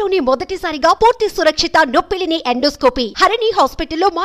ఏపీలోని మొదటిసారిగా పూర్తి సురక్షిత నొప్పిలిని ఎండోస్కోపీ హరిణి హాస్పిటల్లో మా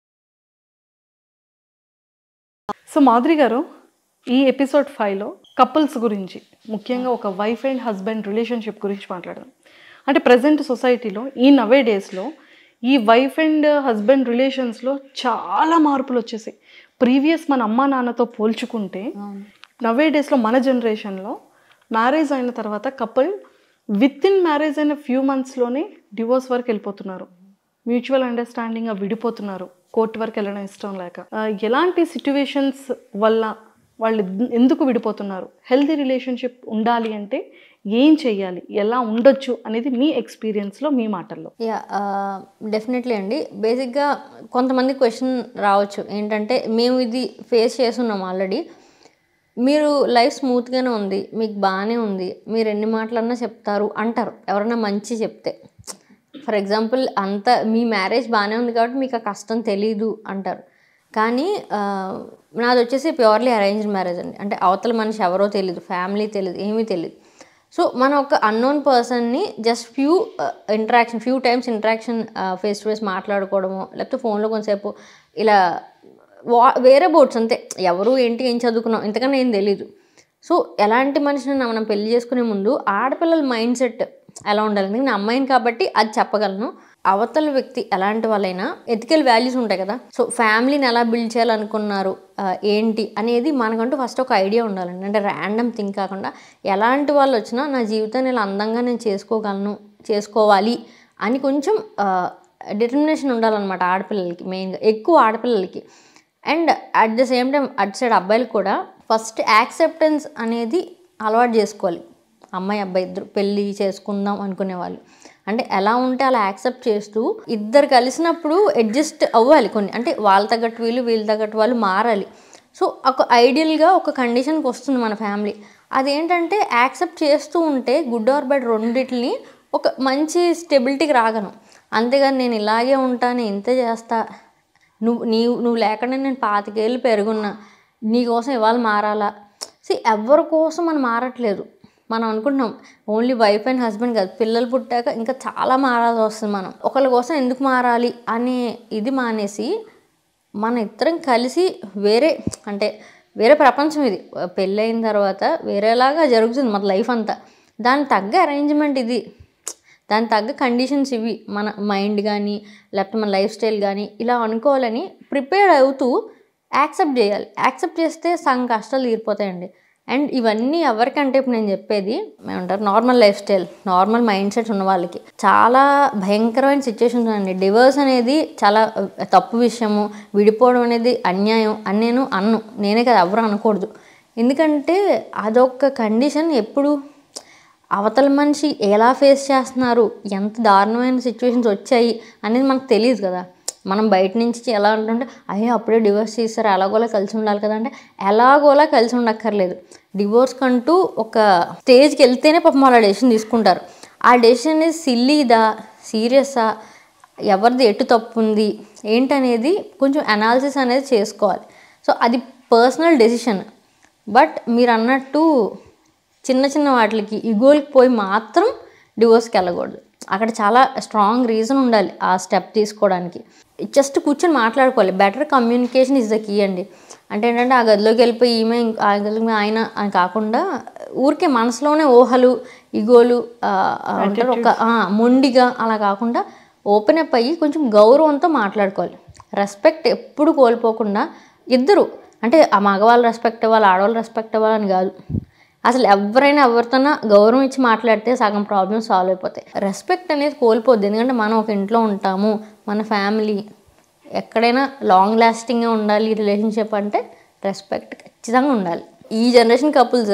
సో మాధురి గారు ఈ ఎపిసోడ్ ఫైవ్లో కపుల్స్ గురించి ముఖ్యంగా ఒక వైఫ్ అండ్ హస్బెండ్ రిలేషన్షిప్ గురించి మాట్లాడదాం అంటే ప్రజెంట్ సొసైటీలో ఈ నవే డేస్లో ఈ వైఫ్ అండ్ హస్బెండ్ రిలేషన్స్లో చాలా మార్పులు వచ్చేసాయి ప్రీవియస్ మన అమ్మా నాన్నతో పోల్చుకుంటే నవే డేస్లో మన జనరేషన్లో మ్యారేజ్ అయిన తర్వాత కపుల్ విత్ ఇన్ మ్యారేజ్ అయిన ఫ్యూ మంత్స్లోనే డివోర్స్ వరకు వెళ్ళిపోతున్నారు మ్యూచువల్ అండర్స్టాండింగ్ విడిపోతున్నారు కోర్టు వరకు వెళ్ళడం ఇష్టం లేక ఆ, ఎలాంటి సిచ్యువేషన్స్ వల్ల వాళ్ళు ఎన్- ఎందుకు విడిపోతున్నారు హెల్తీ రిలేషన్షిప్ ఉండాలి అంటే ఏం చెయ్యాలి ఎలా ఉండొచ్చు అనేది మీ ఎక్స్పీరియన్స్లో మీ మాటల్లో యా డెఫినెట్లీ అండి బేసిక్గా కొంతమంది క్వశ్చన్ రావచ్చు ఏంటంటే మేము ఇది ఫేస్ చేస్తున్నాం ఆల్రెడీ మీరు లైఫ్ స్మూత్గానే ఉంది మీకు బాగానే ఉంది మీరు ఎన్ని మాటలన్నా చెప్తారు అంటారు ఎవరైనా మంచి చెప్తే ఫర్ ఎగ్జాంపుల్ అంత మీ మ్యారేజ్ బాగానే ఉంది కాబట్టి మీకు ఆ కష్టం తెలీదు అంటారు కానీ ఆ, నాది వచ్చేసి ప్యూర్లీ అరేంజ్డ్ మ్యారేజ్ అండి అంటే అవతల మనిషి ఎవరో తెలియదు ఫ్యామిలీ తెలియదు ఏమీ తెలియదు సో మనం ఒక అన్నోన్ పర్సన్ని just few interaction few times interaction face to face మాట్లాడుకోవడము లేకపోతే ఫోన్లో కొంతసేపు ఇలా వా వేరే బోర్డ్స్ అంతే ఎవరు ఏంటి ఏం చదువుకున్నాం ఇంతకన్నా ఏం తెలీదు సో ఎలాంటి మనిషిని మనం పెళ్లి చేసుకునే ముందు ఆడపిల్లల మైండ్ సెట్ ఎలా ఉండాలి ఎందుకంటే నేను అమ్మాయిని కాబట్టి అది చెప్పగలను అవతల వ్యక్తి ఎలాంటి వాళ్ళైనా ఎథికల్ వాల్యూస్ ఉంటాయి కదా సో ఫ్యామిలీని ఎలా బిల్డ్ చేయాలనుకున్నారు ఆ, ఏంటి అనేది మనకంటూ ఫస్ట్ ఒక ఐడియా ఉండాలండి అంటే ర్యాండమ్ థింక్ కాకుండా ఎలాంటి వాళ్ళు వచ్చినా నా జీవితాన్ని ఇలా అందంగా నేను చేసుకోగలను చేసుకోవాలి అని కొంచెం డిటర్మినేషన్ ఉండాలన్నమాట ఆడపిల్లలకి మెయిన్గా ఎక్కువ ఆడపిల్లలకి and at the same time at side అబ్బాయిలు కూడా ఫస్ట్ యాక్సెప్టెన్స్ అనేది అలవాటు చేసుకోవాలి అమ్మాయి అబ్బాయి ఇద్దరు పెళ్ళి చేసుకుందాం అనుకునే వాళ్ళు అంటే ఎలా ఉంటే అలా యాక్సెప్ట్ చేస్తూ ఇద్దరు కలిసినప్పుడు అడ్జస్ట్ అవ్వాలి కొన్ని అంటే వాళ్ళ తగ్గట్టు వీళ్ళు వీళ్ళ తగ్గట్టు వాళ్ళు మారాలి సో ఒక ఐడియల్గా ఒక కండిషన్కి వస్తుంది మన ఫ్యామిలీ అదేంటంటే యాక్సెప్ట్ చేస్తూ ఉంటే గుడ్ ఆర్ బ్యాడ్ రెండిటిని ఒక మంచి స్టెబిలిటీకి రాగలను అంతేగాని నేను ఇలాగే ఉంటాను ఇంతే చేస్తా నువ్వు నీవు నువ్వు లేకుండా నేను పాతికేళ్ళు పెరుగున్నా నీకోసం ఇవాళ మారాలా సి ఎవరి కోసం మనం మారట్లేదు మనం అనుకుంటున్నాం ఓన్లీ వైఫ్ అండ్ హస్బెండ్ కాదు పిల్లలు పుట్టాక ఇంకా చాలా మారాల్సి వస్తుంది మనం ఒకళ్ళ కోసం ఎందుకు మారాలి అనే ఇది మానేసి మన ఇద్దరం కలిసి వేరే అంటే వేరే ప్రపంచం ఇది పెళ్ళైన తర్వాత వేరేలాగా జరుగుతుంది మన లైఫ్ అంతా దానికి తగ్గ అరేంజ్మెంట్ ఇది దానికి తగ్గ కండిషన్స్ ఇవి మన మైండ్ కానీ లేకపోతే మన లైఫ్ స్టైల్ కానీ ఇలా అనుకోవాలని ప్రిపేర్ అవుతూ యాక్సెప్ట్ చేయాలి యాక్సెప్ట్ చేస్తే సగం కష్టాలు తీరిపోతాయండి అండ్ ఇవన్నీ ఎవరికంటే ఇప్పుడు నేను చెప్పేది ఏమంటారు normal life style normal mind sets ఉన్న వాళ్ళకి చాలా భయంకరమైన సిచ్యువేషన్స్ అండి డివోర్స్ అనేది చాలా ఆ, తప్పు విషయము విడిపోవడం అనేది అన్యాయం అని నేను అన్ను నేనే కదా ఎవరు అనకూడదు ఎందుకంటే అదొక కండిషన్ ఎప్పుడు అవతల మనిషి ఎలా ఫేస్ చేస్తున్నారు ఎంత దారుణమైన సిచ్యువేషన్స్ వచ్చాయి అనేది మనకు తెలియదు కదా మనం బయట నుంచి ఎలా అంటుంటే అయ్యో అప్పుడే డివోర్స్ చేస్తారు ఎలాగోలా కలిసి ఉండాలి కదా అంటే ఎలాగోలా కలిసి ఉండక్కర్లేదు డివోర్స్ కంటూ ఒక స్టేజ్కి వెళ్తేనే పాపం వాళ్ళ డెసిషన్ తీసుకుంటారు ఆ డెసిషన్ అనేది సిల్లీదా సీరియసా ఎవరిది ఎటు తప్పు ఉంది ఏంటనేది కొంచెం అనాలిసిస్ అనేది చేసుకోవాలి సో అది పర్సనల్ డెసిషన్ బట్ మీరు అన్నట్టు చిన్న చిన్న వాటికి ఇగోలకి పోయి మాత్రం డివోర్స్కి వెళ్ళకూడదు అక్కడ చాలా స్ట్రాంగ్ రీజన్ ఉండాలి ఆ స్టెప్ తీసుకోవడానికి జస్ట్ కూర్చొని మాట్లాడుకోవాలి better communication is the key అండి అంటే ఏంటంటే ఆ గదిలోకి వెళ్ళిపోయి ఈమె ఇంక- ఆ గదిలోకి ఆయన అని కాకుండా ఊరికే మనసులోనే ఊహలు ఇగోలు ఆ, ఆ, అంటారు ఒక ఆ, మొండిగా అలా కాకుండా ఓపెన్ అప్ అయ్యి కొంచెం గౌరవంతో మాట్లాడుకోవాలి రెస్పెక్ట్ ఎప్పుడు కోల్పోకుండా ఇద్దరు అంటే ఆ మగవాళ్ళు రెస్పెక్ట్ అవ్వాలి ఆడవాళ్ళు రెస్పెక్ట్ అవ్వాలని కాదు అసలు ఎవరైనా ఎవరితోనా గౌరవం ఇచ్చి మాట్లాడితే సగం ప్రాబ్లమ్స్ సాల్వ్ అయిపోతాయి రెస్పెక్ట్ అనేది కోల్పోద్ది ఎందుకంటే మనం ఒక ఇంట్లో ఉంటాము మన ఫ్యామిలీ ఎక్కడైనా లాంగ్ లాస్టింగ్గా ఉండాలి రిలేషన్షిప్ అంటే రెస్పెక్ట్ ఖచ్చితంగా ఉండాలి ఈ జనరేషన్ కపుల్స్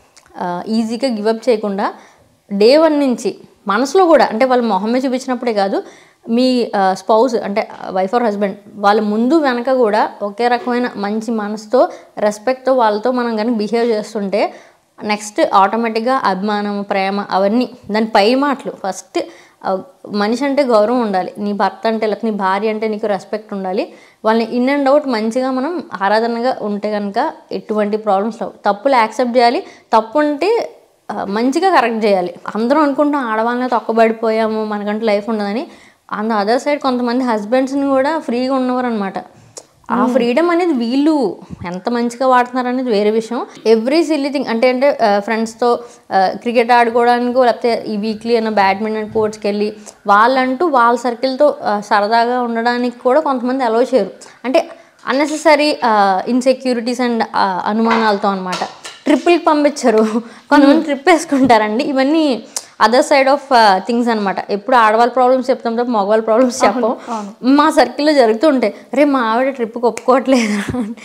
ఈజీగా గివప్ చేయకుండా డే వన్ నుంచి మనసులో కూడా అంటే వాళ్ళ మొహమే చూపించినప్పుడే కాదు మీ స్పౌస్ అంటే వైఫ్ ఆర్ హస్బెండ్ వాళ్ళ ముందు వెనక కూడా ఒకే రకమైన మంచి మనసుతో రెస్పెక్ట్తో వాళ్ళతో మనం కానీ బిహేవ్ చేస్తుంటే నెక్స్ట్ ఆటోమేటిక్గా అభిమానం ప్రేమ అవన్నీ దాని పై మాటలు ఫస్ట్ మనిషి అంటే గౌరవం ఉండాలి నీ భర్త అంటే లేకపోతే నీ భార్య అంటే నీకు రెస్పెక్ట్ ఉండాలి వాళ్ళని ఇన్ అండ్ అవుట్ మంచిగా మనం ఆరాధనగా ఉంటే కనుక ఎటువంటి ప్రాబ్లమ్స్ రావు తప్పులు యాక్సెప్ట్ చేయాలి తప్పు ఉంటే ఆ, మంచిగా కరెక్ట్ చేయాలి అందరం అనుకుంటాం ఆడవాళ్ళని తొక్కబడిపోయాము మనకంటూ లైఫ్ ఉండదని ఆన్ ద అదర్ సైడ్ కొంతమంది హస్బెండ్స్ని కూడా ఫ్రీగా ఉన్నవారు అనమాట ఆ ఫ్రీడమ్ అనేది వీళ్ళు ఎంత మంచిగా వాడుతున్నారు అనేది వేరే విషయం ఎవ్రీ సిల్లీ థింగ్ అంటే అంటే ఫ్రెండ్స్తో క్రికెట్ ఆడుకోవడానికి లేకపోతే ఈ వీక్లీ అయినా బ్యాడ్మింటన్ కోర్ట్స్కి వెళ్ళి వాళ్ళంటూ వాళ్ళ సర్కిల్తో సరదాగా ఉండడానికి కూడా కొంతమంది అలౌ చేయరు అంటే అన్నెసెసరీ ఇన్సెక్యూరిటీస్ అండ్ అనుమానాలతో అనమాట ట్రిప్పులకి పంపించరు కొంతమంది ట్రిప్ వేసుకుంటారండి ఇవన్నీ అదర్ సైడ్ ఆఫ్ థింగ్స్ అనమాట ఎప్పుడు ఆడవాళ్ళ ప్రాబ్లమ్స్ చెప్తాం తప్ప మగవాళ్ళ ప్రాబ్లమ్స్ చెప్పం మా సర్కిల్లో జరుగుతూ ఉంటాయి రే మా ఆవిడ ట్రిప్కి ఒప్పుకోవట్లేదు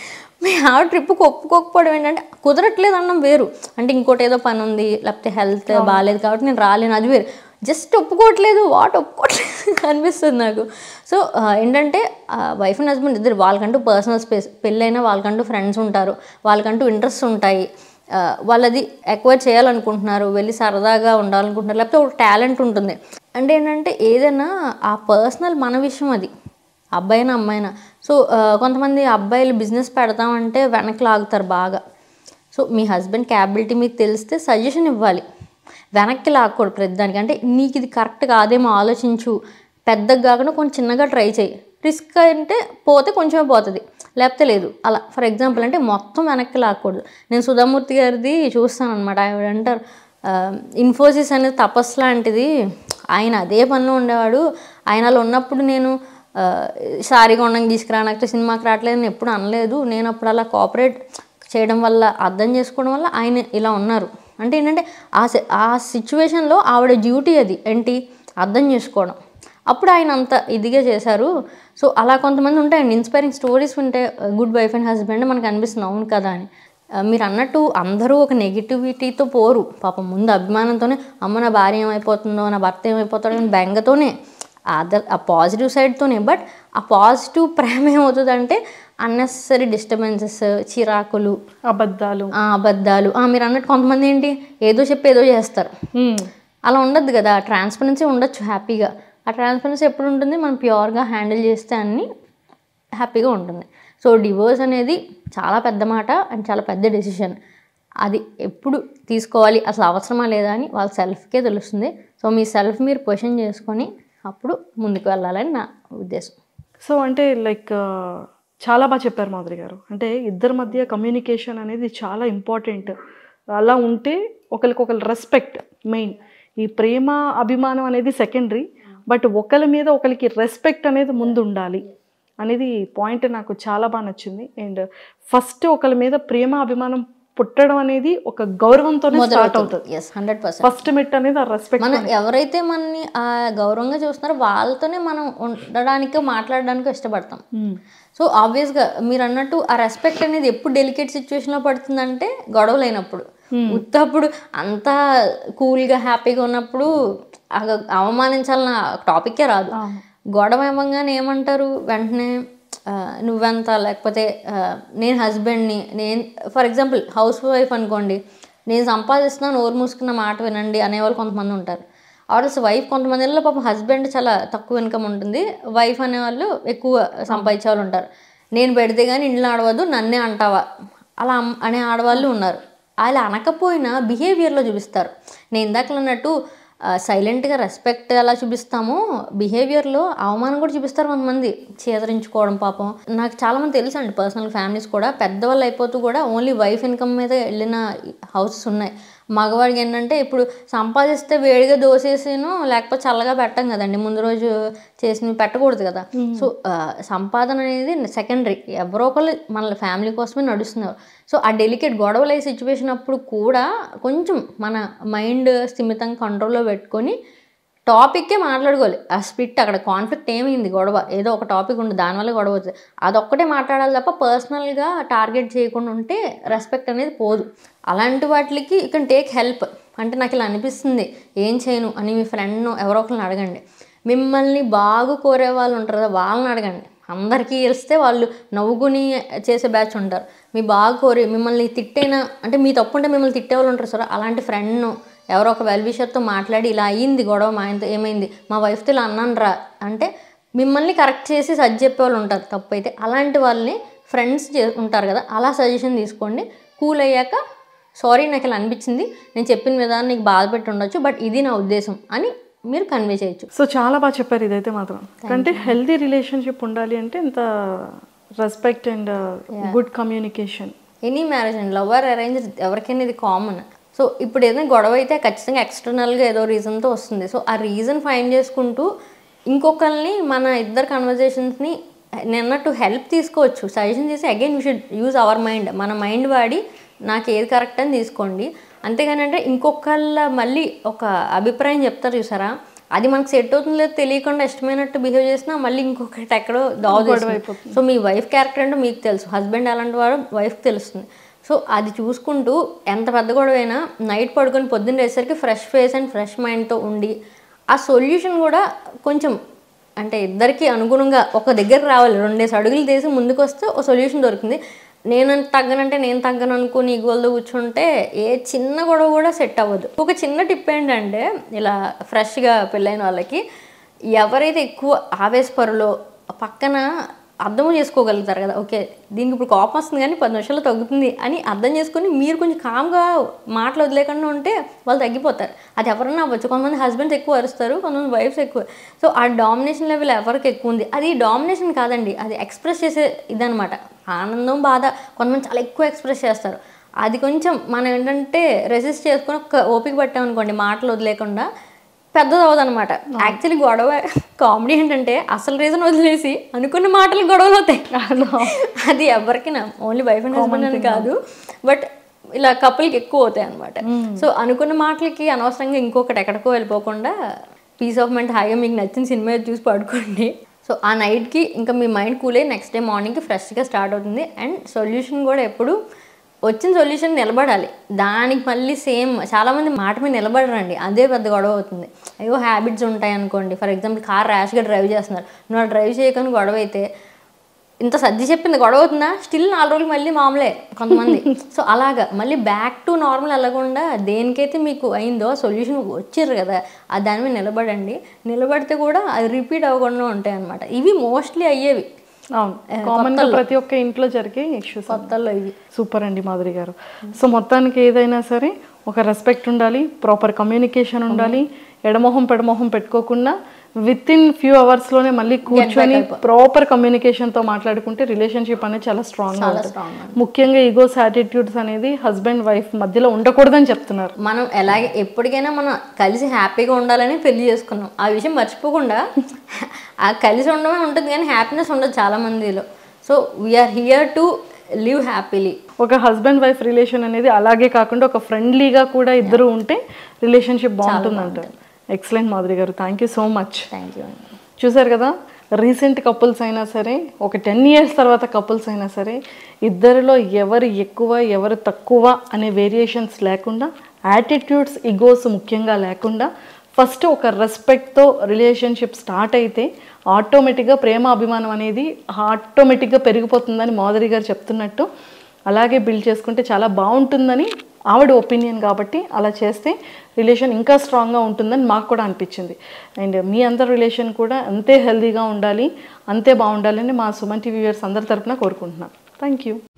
మీ ఆవిడ ట్రిప్కి ఒప్పుకోకపోవడం ఏంటంటే కుదరట్లేదు అన్నం వేరు అంటే ఇంకోటి ఏదో పని ఉంది లేకపోతే హెల్త్ బాగాలేదు కాబట్టి నేను రాలేను అది వేరు జస్ట్ ఒప్పుకోవట్లేదు వాట్ ఒప్పుకోవట్లేదు అనిపిస్తుంది నాకు సో ఏంటంటే వైఫ్ అండ్ హస్బెండ్ ఇద్దరు వాళ్ళకంటూ పర్సనల్ స్పేస్ పెళ్ళైనా వాళ్ళకంటూ ఫ్రెండ్స్ ఉంటారు వాళ్ళకంటూ ఇంట్రెస్ట్ ఉంటాయి ఆ, వాళ్ళది ఎక్వైర్ చేయాలనుకుంటున్నారు వెళ్ళి సరదాగా ఉండాలనుకుంటున్నారు లేకపోతే ఒక టాలెంట్ ఉంటుంది అంటే ఏంటంటే ఏదైనా ఆ పర్సనల్ మన విషయం అది అబ్బాయినా అమ్మాయినా సో ఆ, కొంతమంది అబ్బాయిలు బిజినెస్ పెడతామంటే వెనక్కి లాగుతారు బాగా సో మీ హస్బెండ్ క్యాపబిలిటీ మీకు తెలిస్తే సజెషన్ ఇవ్వాలి వెనక్కి లాక్కూడదు ప్రతిదానికి అంటే నీకు ఇది కరెక్ట్ కాదేమో ఆలోచించు పెద్దగా కాకుండా కొంచెం చిన్నగా ట్రై చేయి రిస్క్ అంటే పోతే కొంచెమే పోతుంది లేకపోతే లేదు అలా ఫర్ ఎగ్జాంపుల్ అంటే మొత్తం వెనక్కి లాక్కూడదు నేను సుధామూర్తి గారిది చూస్తాను అనమాట ఆవిడ అంటారు ఇన్ఫోసిస్ అనేది తపస్సు లాంటిది ఆయన అదే పనిలో ఉండేవాడు ఆయనలో ఉన్నప్పుడు నేను ఆ, సారీగా ఉండడానికి తీసుకురానకపోతే సినిమాకి రావట్లేదు నేను ఎప్పుడు అనలేదు నేను అప్పుడు అలా కోఆపరేట్ చేయడం వల్ల అర్థం చేసుకోవడం వల్ల ఆయన ఇలా ఉన్నారు అంటే ఏంటంటే ఆ సి- ఆ సిచ్యువేషన్లో ఆవిడ డ్యూటీ అది ఏంటి అర్థం చేసుకోవడం అప్పుడు ఆయన అంత ఇదిగా చేశారు సో అలా కొంతమంది ఉంటాయండి ఇన్స్పైరింగ్ స్టోరీస్ ఉంటే గుడ్ వైఫ్ అండ్ హస్బెండ్ మనకు అనిపిస్తుంది అవును కదా అని ఆ, మీరు అన్నట్టు అందరూ ఒక నెగిటివిటీతో పోరు పాపం ముందు అభిమానంతోనే అమ్మ నా భార్య ఏమైపోతుందో నా భర్త ఏమైపోతాడో అని బెంగతోనే అదర్ ఆ పాజిటివ్ సైడ్తోనే బట్ ఆ పాజిటివ్ ప్రేమ ఏమవుతుందంటే అన్నెసరీ డిస్టర్బెన్సెస్ చిరాకులు అబద్ధాలు ఆ అబద్ధాలు ఆ, మీరు అన్నట్టు కొంతమంది ఏంటి ఏదో చెప్పి ఏదో చేస్తారు మ్మ్. అలా ఉండద్దు కదా ట్రాన్స్పరెన్సీ ఉండొచ్చు హ్యాపీగా ఆ ట్రాన్స్పరెన్సీ ఎప్పుడు ఉంటుంది మనం ప్యూర్గా హ్యాండిల్ చేస్తే అన్నీ హ్యాపీగా ఉంటుంది సో డివోర్స్ అనేది చాలా పెద్ద మాట అండ్ చాలా పెద్ద డెసిషన్ అది ఎప్పుడు తీసుకోవాలి అసలు అవసరమా లేదా అని వాళ్ళ సెల్ఫ్కే తెలుస్తుంది సో మీ సెల్ఫ్ మీరు క్వశ్చన్ చేసుకొని అప్పుడు ముందుకు వెళ్ళాలని నా ఉద్దేశం సో అంటే లైక్ చాలా బాగా చెప్పారు మాధురి గారు అంటే ఇద్దరి మధ్య కమ్యూనికేషన్ అనేది చాలా ఇంపార్టెంట్ అలా ఉంటే ఒకరికొకరు రెస్పెక్ట్ మెయిన్ ఈ ప్రేమ అభిమానం అనేది సెకండరీ బట్ ఒకరి మీద ఒకరికి రెస్పెక్ట్ అనేది ముందు ఉండాలి అనేది పాయింట్ నాకు చాలా బాగా నచ్చింది అండ్ ఫస్ట్ ఒకరి మీద ప్రేమ అభిమానం పుట్టడం అనేది ఒక గౌరవంతోనే స్టార్ట్ అవుతుంది ఎస్ హండ్రెడ్ పర్సెంట్ ఫస్ట్ మెట్ అనేది ఆ రెస్పెక్ట్ మనం ఎవరైతే మనని ఆ గౌరవంగా చూస్తున్నారో వాళ్ళతోనే మనం ఉండడానికి మాట్లాడడానికి ఇష్టపడతాం సో ఆబ్వియస్గా మీరు అన్నట్టు ఆ రెస్పెక్ట్ అనేది ఎప్పుడు డెలికేట్ సిచ్యువేషన్లో పడుతుందంటే గొడవలు అయినప్పుడు ఉత్తప్పుడు అంతా కూల్గా హ్యాపీగా ఉన్నప్పుడు ఆ అవమానించాలన్న టాపిక్కే రాదు గొడవ ఇవ్వగానే ఏమంటారు వెంటనే ఆ, నువ్వెంత లేకపోతే ఆ, నేను హస్బెండ్ని నేను ఫర్ ఎగ్జాంపుల్ హౌస్ వైఫ్ అనుకోండి నేను సంపాదిస్తున్నాను నోరు మూసుకున్న మాట వినండి అనేవాళ్ళు కొంతమంది ఉంటారు ఆర్ఎల్స్ వైఫ్ కొంతమందిలో పాపం హస్బెండ్ చాలా తక్కువ ఇన్కమ్ ఉంటుంది వైఫ్ అనేవాళ్ళు ఎక్కువ సంపాదించే వాళ్ళు ఉంటారు నేను పెడితే కానీ ఇంట్లో ఆడవద్దు నన్నే అంటావా అలా అమ్- అనే ఆడవాళ్ళు ఉన్నారు అలా అనకపోయినా బిహేవియర్లో చూపిస్తారు నేను ఇందాక అన్నట్టు సైలెంట్గా రెస్పెక్ట్ ఎలా చూపిస్తామో బిహేవియర్లో అవమానం కూడా చూపిస్తారు కొంతమంది చేదరించుకోవడం పాపం నాకు చాలామంది తెలుసు అండి పర్సనల్ ఫ్యామిలీస్ కూడా పెద్దవాళ్ళు అయిపోతూ కూడా ఓన్లీ వైఫ్ ఇన్కమ్ మీద వెళ్ళిన హౌసెస్ ఉన్నాయి మగవాడికి ఏంటంటే ఇప్పుడు సంపాదిస్తే వేడిగా దోసేసాను లేకపోతే చల్లగా పెట్టం కదండి ముందు రోజు చేసినవి పెట్టకూడదు కదా సో ఆ, సంపాదన అనేది సెకండరీ ఎవరో ఒకళ్ళు మన ఫ్యామిలీ కోసమే నడుస్తున్నారు సో ఆ డెలికేట్ గొడవలు అయ్యే సిచ్యువేషన్ అప్పుడు కూడా కొంచెం మన మైండ్ స్థిమితంగా కంట్రోల్లో పెట్టుకొని టాపిక్కే మాట్లాడుకోవాలి ఆ స్పిట్ అక్కడ కాన్ఫ్లిక్ట్ ఏమైంది గొడవ ఏదో ఒక టాపిక్ ఉంది దానివల్ల గొడవ అవుతుంది అదొక్కటే మాట్లాడాలి తప్ప పర్సనల్గా టార్గెట్ చేయకుండా ఉంటే రెస్పెక్ట్ అనేది పోదు అలాంటి వాటికి యూ కెన్ టేక్ హెల్ప్ అంటే నాకు ఇలా అనిపిస్తుంది ఏం చేయను అని మీ ఫ్రెండ్ ఎవరో ఒకరిని అడగండి మిమ్మల్ని బాగు కోరే వాళ్ళు ఉంటారు కదా వాళ్ళని అడగండి అందరికీ తెలిస్తే వాళ్ళు నవ్వుకుని చేసే బ్యాచ్ ఉంటారు మీ బాగా కోరి మిమ్మల్ని తిట్టైనా అంటే మీ తప్పు ఉంటే మిమ్మల్ని తిట్టే వాళ్ళు ఉంటారు సార్ అలాంటి ఫ్రెండ్ను ఎవరో ఒక వెల్ విషర్తో మాట్లాడి ఇలా అయ్యింది గొడవ మా ఆయనతో ఏమైంది మా వైఫ్తో ఇలా అన్నాను రా అంటే మిమ్మల్ని కరెక్ట్ చేసి సజ్ చెప్పే వాళ్ళు ఉంటారు తప్పు అయితే అలాంటి వాళ్ళని ఫ్రెండ్స్ చే ఉంటారు కదా అలా సజెషన్ తీసుకోండి కూల్ అయ్యాక సారీ నాకు ఇలా అనిపించింది నేను చెప్పిన విధానం నీకు బాధ పెట్టి ఉండొచ్చు బట్ ఇది నా ఉద్దేశం అని మీరు కన్వే చేయొచ్చు సో చాలా బాగా చెప్పారు ఇదైతే మాత్రం అంటే హెల్దీ రిలేషన్షిప్ ఉండాలి అంటే ఇంత respect and good communication any marriage అండి లవర్ అరేంజ్ ఎవరికైనా ఇది కామన్ సో ఇప్పుడు ఏదైనా గొడవ అయితే ఖచ్చితంగా ఎక్స్టర్నల్గా ఏదో రీజన్తో వస్తుంది సో ఆ రీజన్ ఫైండ్ చేసుకుంటూ ఇంకొకరిని మన ఇద్దరు కన్వర్జేషన్స్ని నిన్నట్టు హెల్ప్ తీసుకోవచ్చు సజెషన్ చేసి again you should use our mind మన మైండ్ వాడి నాకు ఏది కరెక్ట్ అని తీసుకోండి అంతేగాని అంటే ఇంకొకళ్ళ మళ్ళీ ఒక అభిప్రాయం చెప్తారు చూసారా అది మనకు సెట్ అవుతుందో లేదో తెలియకుండా ఇష్టమైనట్టు బిహేవ్ చేసినా మళ్ళీ ఇంకొకటి ఎక్కడో దావ సో మీ వైఫ్ క్యారెక్టర్ అంటే మీకు తెలుసు హస్బెండ్ అలాంటి వాడు వైఫ్కి తెలుస్తుంది సో అది చూసుకుంటూ ఎంత పెద్ద గొడవ అయినా నైట్ పడుకొని పొద్దున్న లేసరికి ఫ్రెష్ ఫేస్ అండ్ ఫ్రెష్ మైండ్తో ఉండి ఆ సొల్యూషన్ కూడా కొంచెం అంటే ఇద్దరికి అనుగుణంగా ఒక దగ్గర రావాలి రెండేసి అడుగులు తీసి ముందుకు వస్తే ఒక సొల్యూషన్ దొరుకుతుంది నేను తగ్గనంటే నేను తగ్గను అనుకుని ఈగోల్తో కూర్చుంటే ఏ చిన్న గొడవ కూడా సెట్ అవ్వదు ఒక చిన్న టిప్ ఏంటంటే ఇలా ఫ్రెష్గా పెళ్ళైన వాళ్ళకి ఎవరైతే ఎక్కువ ఆవేశపరులో పక్కన అర్థం చేసుకోగలుగుతారు కదా ఓకే దీనికి ఇప్పుడు కోపం వస్తుంది కానీ పది నిమిషాల్లో తగ్గుతుంది అని అర్థం చేసుకొని మీరు కొంచెం కామ్గా మాటలు వదిలేకుండా ఉంటే వాళ్ళు తగ్గిపోతారు అది ఎవరన్నా అవ్వచ్చు కొంతమంది హస్బెండ్స్ ఎక్కువ అరుస్తారు కొంతమంది వైఫ్స్ ఎక్కువ సో ఆ డామినేషన్ లెవెల్ ఎవరికి ఎక్కువ ఉంది అది డామినేషన్ కాదండి అది ఎక్స్ప్రెస్ చేసే ఇదనమాట ఆనందం బాధ కొంతమంది చాలా ఎక్కువ ఎక్స్ప్రెస్ చేస్తారు అది కొంచెం మనం ఏంటంటే రెసిస్ట్ చేసుకొని ఒక ఓపిక పట్టామనుకోండి మాటలు వదిలేకుండా పెద్దది అవ్వదన్నమాట యాక్చువల్లీ గొడవ కామెడీ ఏంటంటే అసలు రీజన్ వదిలేసి అనుకున్న మాటలు గొడవలు అవుతాయి అది ఎవరికైనా ఓన్లీ వైఫ్ అండ్ హస్బెండ్ అని కాదు బట్ ఇలా కపుల్కి ఎక్కువ అవుతాయి అనమాట సో అనుకున్న మాటలకి అనవసరంగా ఇంకొకటి ఎక్కడికో వెళ్ళిపోకుండా పీస్ ఆఫ్ మైండ్ హాయిగా మీకు నచ్చిన సినిమా చూసి పడుకోండి సో ఆ నైట్కి ఇంకా మీ మైండ్ కూల్ అయ్యి నెక్స్ట్ డే మార్నింగ్కి ఫ్రెష్గా స్టార్ట్ అవుతుంది అండ్ సొల్యూషన్ కూడా ఎప్పుడు వచ్చిన సొల్యూషన్ నిలబడాలి దానికి మళ్ళీ సేమ్ చాలామంది మాట మీద నిలబడరండి అదే పెద్ద గొడవ అవుతుంది అయ్యో హ్యాబిట్స్ ఉంటాయి అనుకోండి ఫర్ ఎగ్జాంపుల్ కార్ ర్యాష్గా డ్రైవ్ చేస్తున్నారు నువ్వు డ్రైవ్ చేయకుండా గొడవ అయితే ఇంత సర్ది చెప్పింది గొడవ అవుతుందా స్టిల్ నాలుగు రోజులు మళ్ళీ మామూలే కొంతమంది సో అలాగా మళ్ళీ బ్యాక్ టు నార్మల్ వెళ్ళకుండా దేనికైతే మీకు అయిందో సొల్యూషన్ వచ్చారు కదా ఆ దాని మీద నిలబడండి నిలబడితే కూడా అది రిపీట్ అవ్వకుండా ఉంటాయి అనమాట ఇవి మోస్ట్లీ అయ్యేవి అవును కామన్ గా ప్రతి ఒక్క ఇంట్లో జరిగే ఇష్యూస్ కొత్తల్లో ఇవి సూపర్ అండి మాధురి గారు సో మొత్తానికి ఏదైనా సరే ఒక రెస్పెక్ట్ ఉండాలి ప్రాపర్ కమ్యూనికేషన్ ఉండాలి ఎడమొహం పెడమొహం పెట్టుకోకుండా విత్ ఇన్ ఫ్యూ అవర్స్ లోనే మళ్ళీ కూర్చొని ప్రాపర్ కమ్యూనికేషన్ తో మాట్లాడుకుంటే రిలేషన్షిప్ అనేది చాలా స్ట్రాంగ్ strong ముఖ్యంగా ఈగోస్ యాటిట్యూడ్స్ అనేది హస్బెండ్ వైఫ్ మధ్యలో ఉండకూడదని చెప్తున్నారు మనం ఎలాగే ఎప్పటికైనా మనం కలిసి హ్యాపీగా ఉండాలని పెళ్లి చేసుకున్నాం ఆ విషయం మర్చిపోకుండా ఆ కలిసి ఉండడమే ఉంటుంది కానీ హ్యాపీనెస్ ఉండదు చాలా మందిలో so we are here to live happily ఒక హస్బెండ్ వైఫ్ రిలేషన్ అనేది అలాగే కాకుండా ఒక ఫ్రెండ్లీగా కూడా ఇద్దరు ఉంటే రిలేషన్షిప్ బాగుంటుందంటారు ఎక్సలెంట్ మాధురి గారు thank you so much thank you అండి చూసారు కదా రీసెంట్ కపుల్స్ అయినా సరే ఒక టెన్ ఇయర్స్ తర్వాత కపుల్స్ అయినా సరే ఇద్దరిలో ఎవరు ఎక్కువ ఎవరు తక్కువ అనే వేరియేషన్స్ లేకుండా యాటిట్యూడ్స్ ఇగోస్ ముఖ్యంగా లేకుండా ఫస్ట్ ఒక రెస్పెక్ట్తో రిలేషన్షిప్ స్టార్ట్ అయితే ఆటోమేటిక్గా ప్రేమ అభిమానం అనేది ఆటోమేటిక్గా పెరిగిపోతుందని మాధురి గారు చెప్తున్నట్టు అలాగే బిల్డ్ చేసుకుంటే చాలా బాగుంటుందని ఆవిడ ఒపీనియన్ కాబట్టి అలా చేస్తే రిలేషన్ ఇంకా స్ట్రాంగ్గా ఉంటుందని మాకు కూడా అనిపించింది అండ్ మీ అందరి రిలేషన్ కూడా అంతే హెల్తీగా ఉండాలి అంతే బాగుండాలని మా సుమన్ టీవీ వ్యూవర్స్ అందరి తరపున కోరుకుంటున్నాను థ్యాంక్ యూ